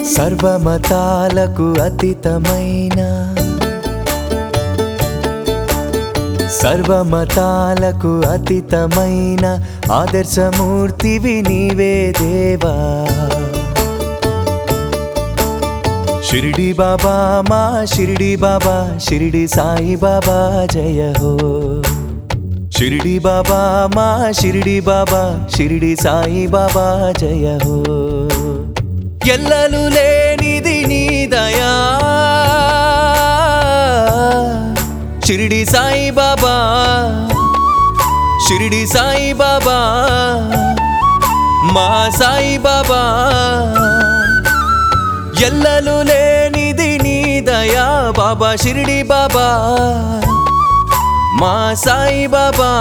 సర్వమతాలకు అతీతమైన సర్వమతాలకు అతీతమైన ఆదర్శమూర్తివి నీవే దేవా షిరిడి బాబా మా షిరిడి బాబా షిరిడి సాయి బాబా జయ హో షిరిడి బాబా మా షిరిడి బాబా షిరిడి సాయి బాబా జయ హో ఎల్లలు లేనిది నీ దయా షిరిడి సాయి బాబా షిరిడి సాయి బాబా మా సాయి బాబా ఎల్లలు లేనిది నీ దయా బాబా షిరిడి బాబా మా సాయి బాబా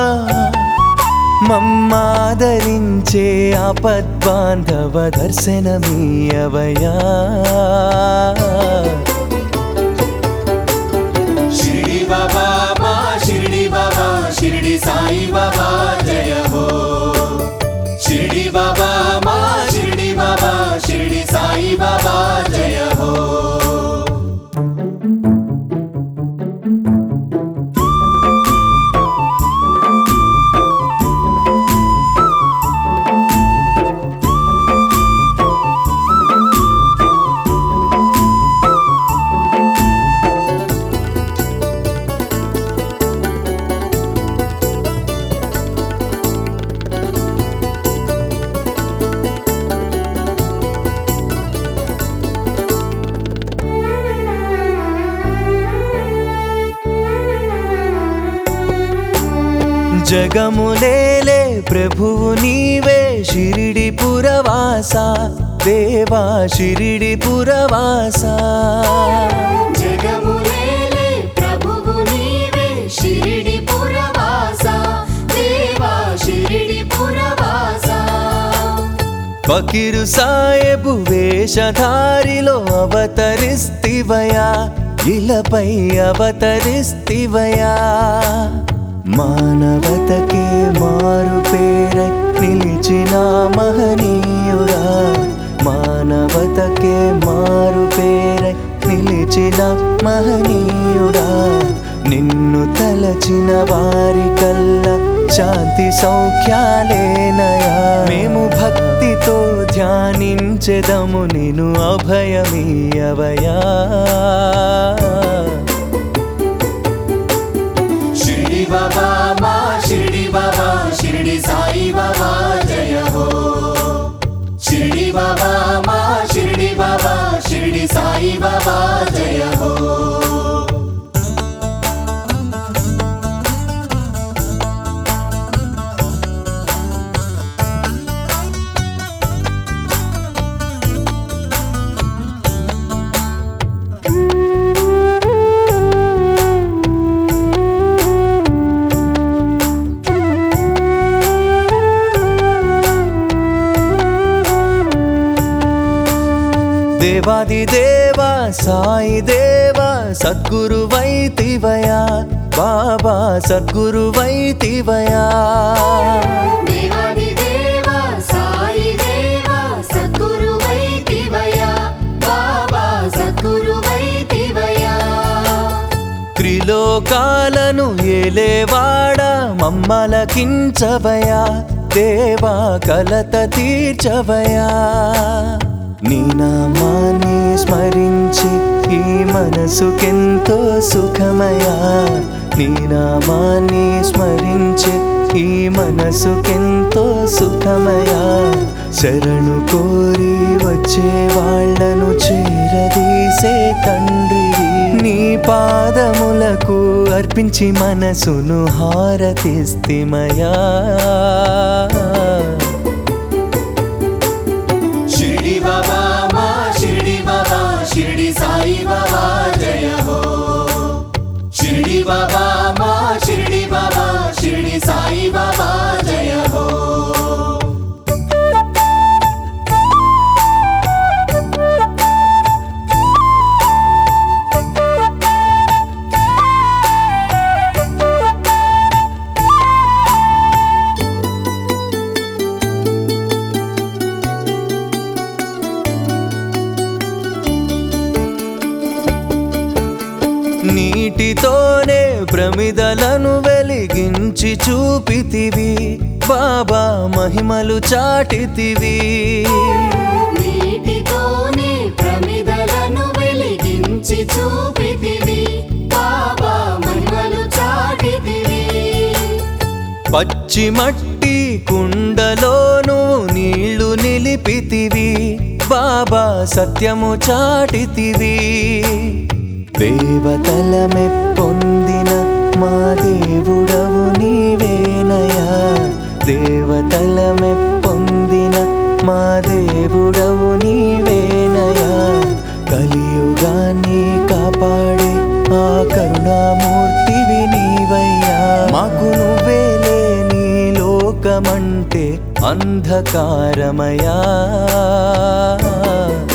మమ్మాదరించే ఆపద్బాంధవ దర్శనమీయవయా షిరిడి బాబా మా షిరిడి బాబా షిరిడి సాయి బాబా జయ హో షిరిడి బాబా మా షిరిడి బాబా షిరిడి సాయి బాబా జయ హో జగములేలే ప్రభువు నీవే షిరిడి పురవాస దేవా షిరిడి పురవాస జగములేలే ప్రభువు నీవే షిరిడి పురవాస దేవా షిరిడి పురవాస ఫకీరు సాయబు వేషధారిలో అవతరిస్తివయా ఇలపై అవతరిస్తివయా మానవతకే మారు పేరై నిలిచిన మహనీయుడా మానవతకే మారు పేరై నిలిచిన మహనీయుడా నిన్ను తలచిన వారి కల్లా శాంతి సౌఖ్యాలేనయా మేము భక్తితో ధ్యానించెదము నేను అభయమీయవయా షిరిడి బాబా మా షిరిడి బాబా షిరిడి సాయి బాబా జయ హో షిరిడి బాబా మా షిరిడి బాబా షిరిడి సాయి బాబా జయ హో దేవాది దేవా సాయి దేవా సద్గురు వైతివయా బాబా సద్గురు వైతివయా దేవాది దేవా సాయి దేవా సద్గురు వైతివయా బాబా సద్గురు వైతివయా త్రిలోకాలను ఏలేవాడ మమ్మలకించవయా దేవా కలత తీర్చవయా నీ నామాన్ని స్మరించి ఈ మనసుకెంతో సుఖమయా నీ నామాన్ని స్మరించి ఈ మనసుకెంతో సుఖమయా శరణు కోరి వచ్చే వాళ్ళను చేరదీసే తండ్రి నీ పాదములకు అర్పించి మనసును హారతిస్తిమయా షిరిడి బాబా మా షిరిడి బాబా షిరిడి సాయి బాబా జయ హో షిరిడి బాబా మా షిరిడి బాబా షిరిడి సాయి బాబా జయ హో ప్రమిదలను వెలిగించి చూపితివి బాబా మహిమలు చాటితివి నీటితోనే ప్రమిదలను వెలిగించి చూపితివి బాబా మహిమలు చాటితివి పచ్చి మట్టి కుండలోను నీళ్లు నిలిపితివి బాబా సత్యము చాటితివి దేవతలమె పొందిన మా దేవుడవు నీవేనయా దేవతలమె పొందిన మా దేవుడవు నీవేనయా కలియుగాన్ని కాపాడే ఆ కరుణామూర్తివి నీవయ్యా మాకు నువ్వేలే నీ లోకమంటే అంధకారమయా